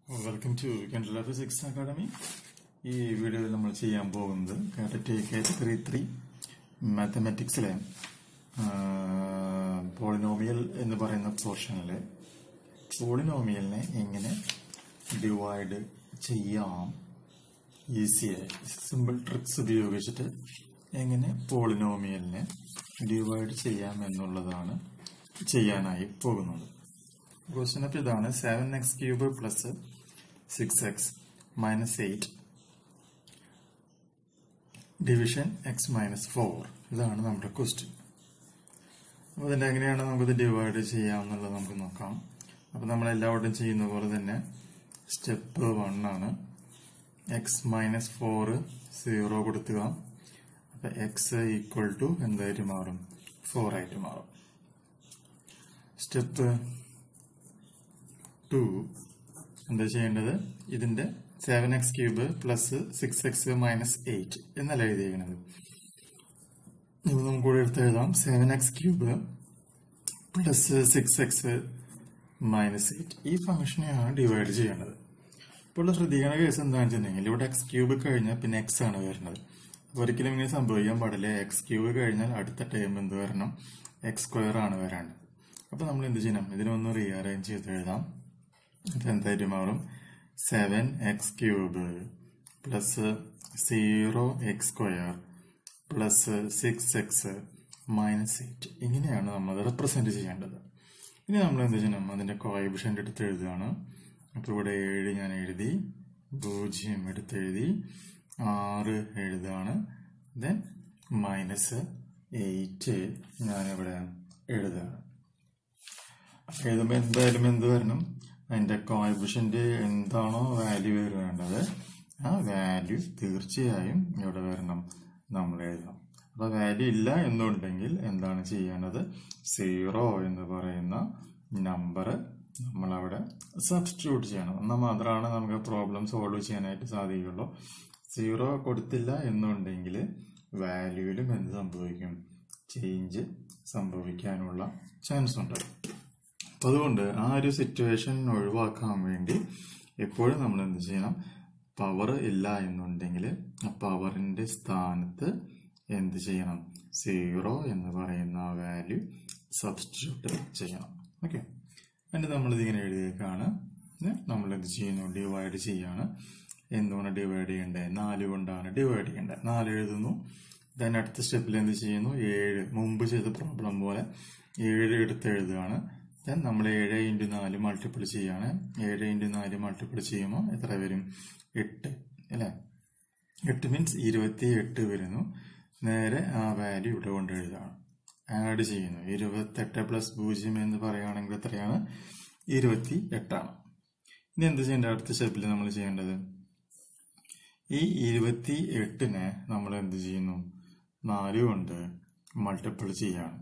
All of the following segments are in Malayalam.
വെൽക്കം ടു കെൻഡല ഫിസിക്സ് അക്കാഡമി ഈ വീഡിയോയിൽ നമ്മൾ ചെയ്യാൻ പോകുന്നത് കാറ്റഗറി കാറ്റഗറി ത്രീ മാത്തമാറ്റിക്സിലെ പോളിനോമിയൽ എന്ന് പറയുന്ന പോർഷനിലെ പോളിനോമിയലിനെ എങ്ങനെ ഡിവൈഡ് ചെയ്യാം ഈസിയായി സിമ്പിൾ ട്രിക്സ് ഉപയോഗിച്ചിട്ട് എങ്ങനെ പോളിനോമിയലിനെ ഡിവൈഡ് ചെയ്യാം എന്നുള്ളതാണ് ചെയ്യാനായി പോകുന്നത് ക്വസ്റ്റ്യൻ അപ്പോൾ ഇതാണ് seven x cube plus six x minus eight division x minus four ഇതാണ് നമ്മുടെ ക്വസ്റ്റ്യൻ അപ്പോൾ ഇതിൻ്റെ എങ്ങനെയാണ് നമുക്കിത് ഡിവൈഡ് ചെയ്യാം എന്നുള്ളത് നമുക്ക് നോക്കാം അപ്പോൾ നമ്മൾ എല്ലാവരും ചെയ്യുന്ന പോലെ തന്നെ സ്റ്റെപ്പ് വൺ ആണ് എക്സ് മൈനസ് ഫോർ സീറോ കൊടുക്കുക അപ്പോൾ എക്സ് ഈക്വൽ ടു എന്തായിട്ട് മാറും ഫോർ ആയിട്ട് മാറും സ്റ്റെപ്പ് ടു എന്താ ചെയ്യേണ്ടത് ഇതിന്റെ seven x cube plus six x minus eight എന്നല്ല എഴുതിയിരിക്കുന്നത് ഇത് നമുക്ക് കൂടെ എടുത്ത് എഴുതാം seven x cube plus six x minus eight ഈ ഫംഗ്ഷനെയാണ് ഡിവൈഡ് ചെയ്യേണ്ടത് ഇപ്പോൾ ശ്രദ്ധിക്കുന്ന കേസ് എന്താണെന്ന് വെച്ചിട്ടുണ്ടെങ്കിൽ ഇവിടെ എക്സ് ക്യൂബ് കഴിഞ്ഞാൽ പിന്നെ എക്സ് ആണ് വരുന്നത് അപ്പോൾ ഒരിക്കലും ഇങ്ങനെ സംഭവിക്കാൻ പാടില്ല എക്സ് ക്യൂബ് കഴിഞ്ഞാൽ അടുത്ത ടൈം എന്ത് വരണം എക്സ് സ്ക്വയർ ആണ് വരേണ്ടത് അപ്പോൾ നമ്മൾ എന്ത് ചെയ്യണം ഇതിനൊന്ന് റീഅറേഞ്ച് ചെയ്ത് എഴുതാം ഇത് എന്തായിട്ട് മാറും seven x cube plus zero x square plus six x minus eight ഇങ്ങനെയാണ് നമ്മൾ റെപ്രസെന്റ് ചെയ്യേണ്ടത് ഇനി നമ്മൾ എന്ത് ചെയ്യണം അതിന്റെ കോയിബിഷന്റ് എടുത്ത് എഴുതുകയാണ് അപ്പോൾ ഇവിടെ ഏഴ് ഞാൻ എഴുതി പൂജ്യം എടുത്ത് എഴുതി ആറ് എഴുതാണ് ദെൻ മൈനസ് എയ്റ്റ് ഞാനിവിടെ എഴുതുകയാണ് എഴുതുമ്പോൾ എന്തായാലും എന്ത് വരണം അതിന്റെ കോയിബിഷന്റ് എന്താണോ വാല്യൂ വരേണ്ടത് ആ വാല്യൂ തീർച്ചയായും ഇവിടെ വരണം നമ്മൾ എഴുതണം അപ്പൊ വാല്യൂ ഇല്ല എന്നുണ്ടെങ്കിൽ എന്താണ് ചെയ്യേണ്ടത് സീറോ എന്ന് പറയുന്ന നമ്പർ നമ്മൾ അവിടെ സബ്സ്റ്റിറ്റ്യൂട്ട് ചെയ്യണം എന്നാൽ മാത്രമാണ് നമുക്ക് പ്രോബ്ലം സോൾവ് ചെയ്യാനായിട്ട് സാധിക്കുള്ളൂ സീറോ കൊടുത്തില്ല എന്നുണ്ടെങ്കിൽ വാല്യൂവിലും എന്ത് സംഭവിക്കും ചേഞ്ച് സംഭവിക്കാനുള്ള ചാൻസ് ഉണ്ട് അപ്പൊ അതുകൊണ്ട് ആ ഒരു സിറ്റുവേഷൻ ഒഴിവാക്കാൻ വേണ്ടി എപ്പോഴും നമ്മൾ എന്ത് ചെയ്യണം പവർ ഇല്ല എന്നുണ്ടെങ്കിൽ ആ പവറിന്റെ സ്ഥാനത്ത് എന്ത് ചെയ്യണം സീറോ എന്ന് പറയുന്ന വാല്യൂ സബ്സ്റ്റിറ്റ്യൂട്ട് ചെയ്യണം ഓക്കെ എന്നിട്ട് നമ്മൾ ഇതിങ്ങനെ എഴുതിയേക്കാണ് നമ്മൾ എന്ത് ചെയ്യുന്നു ഡിവൈഡ് ചെയ്യാണ് എന്തുകൊണ്ട് ഡിവൈഡ് ചെയ്യേണ്ടത് നാല് കൊണ്ടാണ് ഡിവൈഡ് ചെയ്യേണ്ടത് നാല് എഴുതുന്നു ദെൻ അടുത്ത സ്റ്റെപ്പിൽ എന്ത് ചെയ്യുന്നു ഏഴ് മുമ്പ് ചെയ്ത പ്രോബ്ലം പോലെ ഏഴ് എടുത്ത് എഴുതുകയാണ് ദെൻ നമ്മൾ ഏഴ് ഇൻറ്റു നാല് മൾട്ടിപ്പിൾ ചെയ്യാണ് ഏഴ് ഇൻറ്റു നാല് മൾട്ടിപ്പിൾ ചെയ്യുമ്പോൾ എത്ര വരും എട്ട് അല്ലേ എട്ട് മീൻസ് ഇരുപത്തി എട്ട് വരുന്നു നേരെ ആ വാല്യൂ ഇവിടെ കൊണ്ട് എഴുതാണ് ആഡ് ചെയ്യുന്നു ഇരുപത്തെട്ട് പ്ലസ് പൂജ്യം എന്ന് പറയുകയാണെങ്കിൽ എത്രയാണ് ഇരുപത്തി എട്ടാണ് ഇനി എന്ത് ചെയ്യേണ്ടത് അടുത്ത സ്റ്റെപ്പിൽ നമ്മൾ ചെയ്യേണ്ടത് ഈ ഇരുപത്തി എട്ടിനെ നമ്മൾ എന്ത് ചെയ്യുന്നു നാല് കൊണ്ട് മൾട്ടിപ്പിൾ ചെയ്യാണ്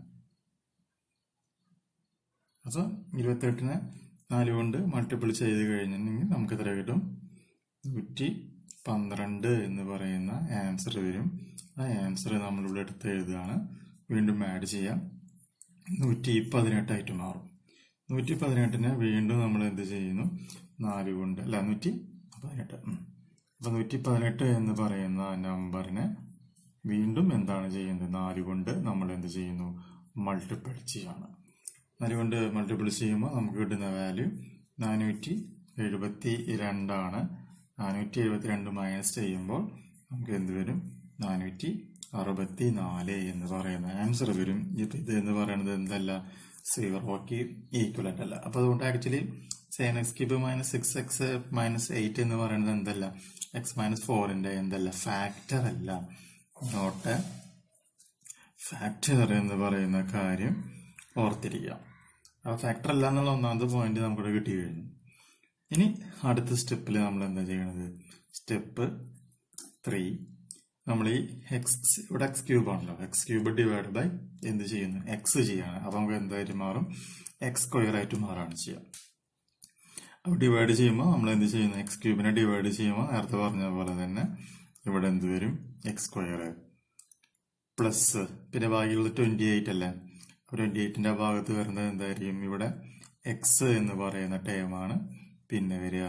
അപ്പൊ ഇരുപത്തെട്ടിനെ നാല് കൊണ്ട് മൾട്ടിപ്പിൾ ചെയ്ത് കഴിഞ്ഞിട്ടുണ്ടെങ്കിൽ നമുക്ക് എത്ര കിട്ടും നൂറ്റി പന്ത്രണ്ട് എന്ന് പറയുന്ന ആൻസർ വരും ആ ആൻസർ നമ്മളിവിടെ എടുത്ത് എഴുതുകയാണ് വീണ്ടും ആഡ് ചെയ്യാം നൂറ്റി പതിനെട്ടായിട്ട് മാറും നൂറ്റി പതിനെട്ടിനെ വീണ്ടും നമ്മൾ എന്ത് ചെയ്യുന്നു നാല് കൊണ്ട് അല്ല നൂറ്റി പതിനെട്ട് അപ്പൊ നൂറ്റി പതിനെട്ട് എന്ന് പറയുന്ന നമ്പറിനെ വീണ്ടും എന്താണ് ചെയ്യുന്നത് നാല് കൊണ്ട് നമ്മൾ എന്ത് ചെയ്യുന്നു മൾട്ടിപ്പിൾ ചെയ്യാണ് അതുകൊണ്ട് മൾട്ടിപ്പിൾ ചെയ്യുമ്പോൾ നമുക്ക് കിട്ടുന്ന വാല്യൂ നാനൂറ്റി എഴുപത്തി രണ്ടാണ് നാനൂറ്റി എഴുപത്തി രണ്ട് മൈനസ് ചെയ്യുമ്പോൾ നമുക്ക് എന്ത് വരും നാനൂറ്റി അറുപത്തി നാല് എന്ന് പറയുന്ന ആൻസർ വരും ഇപ്പം ഇത് എന്ന് പറയുന്നത് എന്തല്ല സീറോക്ക് ഈക്വലന്റ് അല്ല അപ്പൊ അതുകൊണ്ട് actually seven x cube minus six x minus eight എന്ന് പറയുന്നത് എന്തല്ല എക്സ് മൈനസ് ഫോറിന്റെ എന്തല്ല ഫാക്ടർ അല്ല നോട്ട് ഫാക്ടർ എന്ന് പറയുന്ന കാര്യം ഓർത്തിരിക്കാം ആ ഫാക്ടർ അല്ല എന്നുള്ള ഒന്നാമത്തെ പോയിന്റ് നമുക്കിവിടെ കിട്ടി കഴിഞ്ഞു ഇനി അടുത്ത സ്റ്റെപ്പിൽ നമ്മൾ എന്താ ചെയ്യണത് സ്റ്റെപ്പ് ത്രീ നമ്മൾ ഈ എക്സ് ഇവിടെ എക്സ് ക്യൂബ് ആണല്ലോ എക്സ് ക്യൂബ് ഡിവൈഡ് ബൈ എന്ത് ചെയ്യുന്നു എക്സ് ചെയ്യാണ് അപ്പൊ നമുക്ക് എന്തായിട്ട് മാറും എക്സ് സ്ക്വയർ ആയിട്ട് മാറാണ് ചെയ്യുക അപ്പൊ ഡിവൈഡ് ചെയ്യുമ്പോൾ നമ്മൾ എന്ത് ചെയ്യുന്നു എക്സ് ക്യൂബിനെ ഡിവൈഡ് ചെയ്യുമ്പോൾ നേരത്തെ പറഞ്ഞ പോലെ തന്നെ ഇവിടെ എന്ത് വരും എക്സ് സ്ക്വയർ പ്ലസ് പിന്നെ ബാക്കിയുള്ളത് ട്വന്റി എയ്റ്റ് അല്ലേ ട്വന്റി എയ്റ്റിന്റെ ഭാഗത്ത് വരുന്നത് എന്തായിരിക്കും ഇവിടെ എക്സ് എന്ന് പറയുന്ന ടേമാണ് പിന്നെ വരിക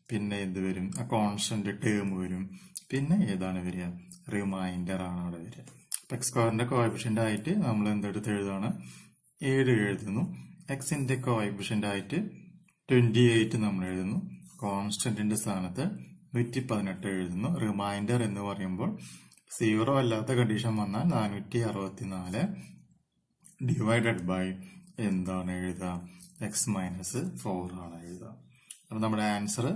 പിന്നെ എന്ത് വരും ആ കോൺസ്റ്റന്റ് ടേം വരും പിന്നെ ഏതാണ് വരിക റിമൈൻഡർ ആണ് അവിടെ വരിക അപ്പൊ എക്സ് സ്ക്വയറിന്റെ കോയഫിഷ്യന്റ് ആയിട്ട് നമ്മൾ എന്തെടുത്ത് എഴുതാണ് ഏഴ് എഴുതുന്നു എക്സിന്റെ കോയഫിഷ്യന്റ് ആയിട്ട് ട്വന്റി എയ്റ്റ് നമ്മൾ എഴുതുന്നു കോൺസ്റ്റന്റിന്റെ സ്ഥാനത്ത് നൂറ്റി പതിനെട്ട് എഴുതുന്നു റിമൈൻഡർ എന്ന് പറയുമ്പോൾ സീറോ അല്ലാത്ത കണ്ടീഷൻ വന്നാൽ നാനൂറ്റി അറുപത്തിനാല് ഡിവൈഡഡ് ബൈ എന്താണ് എഴുതുക എക്സ് മൈനസ് ഫോർ ആണ് എഴുതുക അപ്പൊ നമ്മുടെ ആൻസർ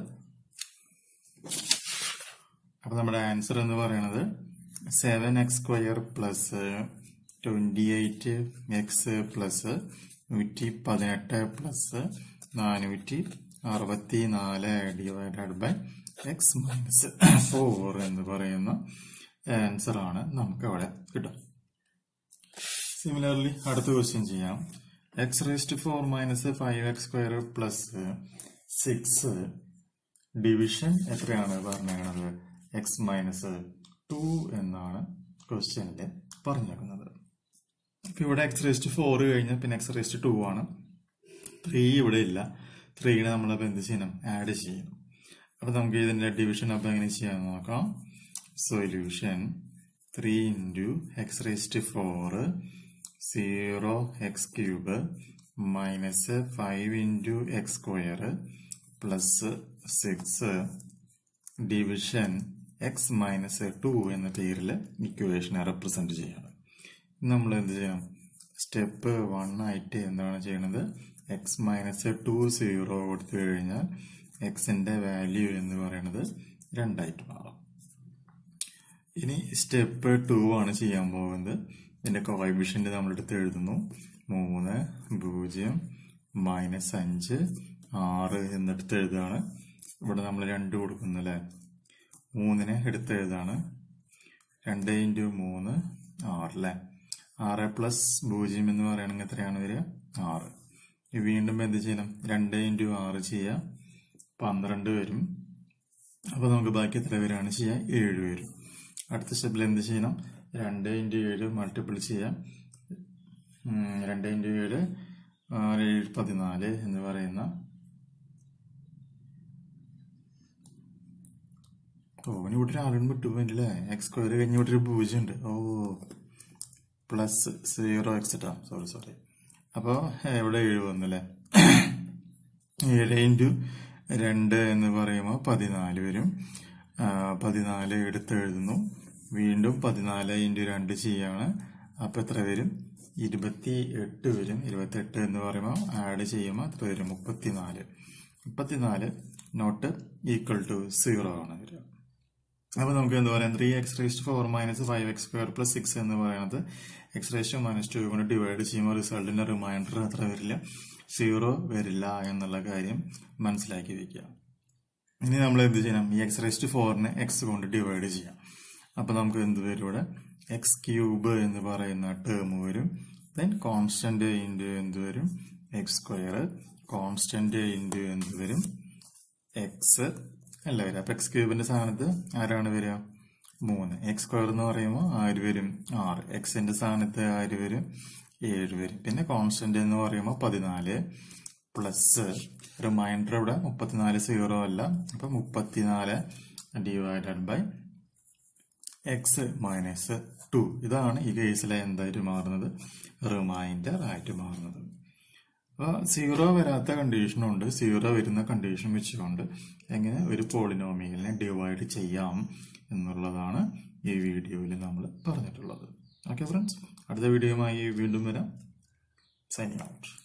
അപ്പൊ നമ്മുടെ ആൻസർ എന്ന് പറയുന്നത് seven x square plus twenty eight x plus നൂറ്റി പതിനെട്ട് പ്ലസ് നാനൂറ്റി അറുപത്തി നാല് divided by x minus four എന്ന് പറയുന്ന ആൻസർ ആണ് നമുക്ക് അവിടെ കിട്ടും സിമിലർലി അടുത്ത ക്വസ്റ്റ്യൻ ചെയ്യാം x raised four minus five x square plus six division എത്രയാണ് പറഞ്ഞേക്കണത് എക്സ് മൈനസ് ടു എന്നാണ് ക്വസ്റ്റ്യനിൽ പറഞ്ഞേക്കുന്നത് ഇപ്പൊ ഇവിടെ എക്സ് റേസ്റ്റ് ഫോർ കഴിഞ്ഞാൽ പിന്നെ എക്സ് റേസ്റ്റ് ടു ആണ് ത്രീ ഇവിടെ ഇല്ല ത്രീനെ നമ്മളപ്പോൾ എന്ത് ചെയ്യണം ആഡ് ചെയ്യണം അപ്പൊ നമുക്ക് ഇതിന്റെ ഡിവിഷൻ അപ്പൊ എങ്ങനെ ചെയ്യാൻ നോക്കാം solution three into x raised four zero x cube minus five into x square plus six division x minus two എന്ന പേരിൽ ഇക്വേഷനെ റെപ്രസെന്റ് ചെയ്യണം നമ്മൾ എന്ത് ചെയ്യണം സ്റ്റെപ്പ് വൺ ആയിട്ട് എന്താണ് ചെയ്യണത് എക്സ് മൈനസ് ടു സീറോ കൊടുത്തു കഴിഞ്ഞാൽ എക്സിന്റെ വാല്യൂ എന്ന് പറയുന്നത് രണ്ടായിട്ട് മാറും ഇനി സ്റ്റെപ്പ് ടു ആണ് ചെയ്യാൻ പോകുന്നത് ഇതിന്റെ കോയിബിഷ്യന്റ് നമ്മളെടുത്ത് എഴുതുന്നു മൂന്ന് പൂജ്യം മൈനസ് അഞ്ച് ആറ് എന്നിടത്ത് എഴുതാണ് ഇവിടെ നമ്മൾ രണ്ട് കൊടുക്കുന്നു അല്ലെ മൂന്നിനെ എടുത്ത് എഴുതാണ് രണ്ട് ഇൻറ്റു മൂന്ന് ആറ് അല്ലെ ആറ് പ്ലസ് പൂജ്യം എന്ന് പറയുകയാണെങ്കിൽ എത്രയാണ് വരിക ആറ് ഇനി വീണ്ടും എന്ത് ചെയ്യണം രണ്ട് ഇൻറ്റു ആറ് ചെയ്യാം പന്ത്രണ്ട് വരും അപ്പൊ നമുക്ക് ബാക്കി എത്ര പേരാണ് ചെയ്യാം ഏഴ് വരും അടുത്ത സ്റ്റെപ്പിൽ എന്ത് ചെയ്യണം രണ്ട് ഇൻറ്റു ഏഴ് മൾട്ടിപ്പിൾ ചെയ്യാം ഉം, രണ്ട് ഇൻറ്റു ഏഴ് ആറ് ഏഴ് പതിനാല് എന്ന് പറയുന്ന ഓ ഇനി ഇവിടെ ഒരു ആളും വിട്ടു പോയില്ലേ എക്സ് സ്ക്വയർ കഴിഞ്ഞ് ഇവിടെ ഒരു പൂജ്യം ഉണ്ട് oh plus zero etcetera sorry sorry അപ്പോൾ ഇവിടെ ഏഴ് വന്നു അല്ലേ ഏഴ് ഇൻറ്റു രണ്ട് എന്ന് പറയുമ്പോൾ പതിനാല് വരും ആ, പതിനാല് എടുത്ത് എഴുതുന്നു വീണ്ടും പതിനാല് ഇൻറ്റു രണ്ട് ചെയ്യാണ് അപ്പൊ എത്ര വരും ഇരുപത്തി എട്ട് വരും ഇരുപത്തി എട്ട് എന്ന് പറയുമ്പോൾ ആഡ് ചെയ്യുമ്പോൾ എത്ര വരും മുപ്പത്തിനാല് മുപ്പത്തിനാല് നോട്ട് ഈക്വൽ ടു സീറോ ആണ് വരിക അപ്പൊ നമുക്ക് എന്താ പറയാം three x raised four minus five x square plus six എന്ന് പറയുന്നത് എക്സ് റേസ്റ്റ് മൈനസ് ടു കൊണ്ട് ഡിവൈഡ് ചെയ്യുമ്പോൾ റിസൾട്ടിന്റെ റിമൈൻഡർ അത്ര വരില്ല സീറോ വരില്ല എന്നുള്ള കാര്യം മനസ്സിലാക്കി വെക്കുക ഇനി നമ്മൾ എന്ത് ചെയ്യണം ഈ എക്സ് റേസ്റ്റ് ഫോറിനെ എക്സ് കൊണ്ട് ഡിവൈഡ് ചെയ്യാം അപ്പൊ നമുക്ക് എന്ത് വരും ഇവിടെ എക്സ് ക്യൂബ് എന്ന് പറയുന്ന ടേം വരും ദെൻ കോൺസ്റ്റന്റ് ഇൻറ്റു എന്ത് വരും എക്സ് സ്ക്വയർ കോൺസ്റ്റന്റ് ഇൻറ്റു എന്ത് വരും എക്സ് അല്ല വരിക അപ്പൊ എക്സ് ക്യൂബിന്റെ സ്ഥാനത്ത് ആരാണ് വരിക മൂന്ന് എക്സ് സ്ക്വയർ എന്ന് പറയുമ്പോൾ ആര് വരും ആറ് എക്സിന്റെ സ്ഥാനത്ത് ആര് വരും ഏഴ് വരും പിന്നെ കോൺസ്റ്റന്റ് എന്ന് പറയുമ്പോൾ പതിനാല് പ്ലസ് റിമൈൻഡർ ഇവിടെ മുപ്പത്തിനാല് സീറോ അല്ല അപ്പൊ മുപ്പത്തിനാല് divided by x minus two ഇതാണ് ഈ കേസിലെ എന്തായിട്ട് മാറുന്നത് റിമൈൻഡർ ആയിട്ട് മാറുന്നത് അപ്പോൾ സീറോ വരാത്ത കണ്ടീഷനും ഉണ്ട് സീറോ വരുന്ന കണ്ടീഷൻ വെച്ചുകൊണ്ട് എങ്ങനെ ഒരു പോളിനോമിയലിനെ ഡിവൈഡ് ചെയ്യാം എന്നുള്ളതാണ് ഈ വീഡിയോയിൽ നമ്മൾ പറഞ്ഞിട്ടുള്ളത് ഓക്കെ ഫ്രണ്ട്സ് അടുത്ത വീഡിയോയുമായി വീണ്ടും വരാം സൈനിങ് ഔട്ട്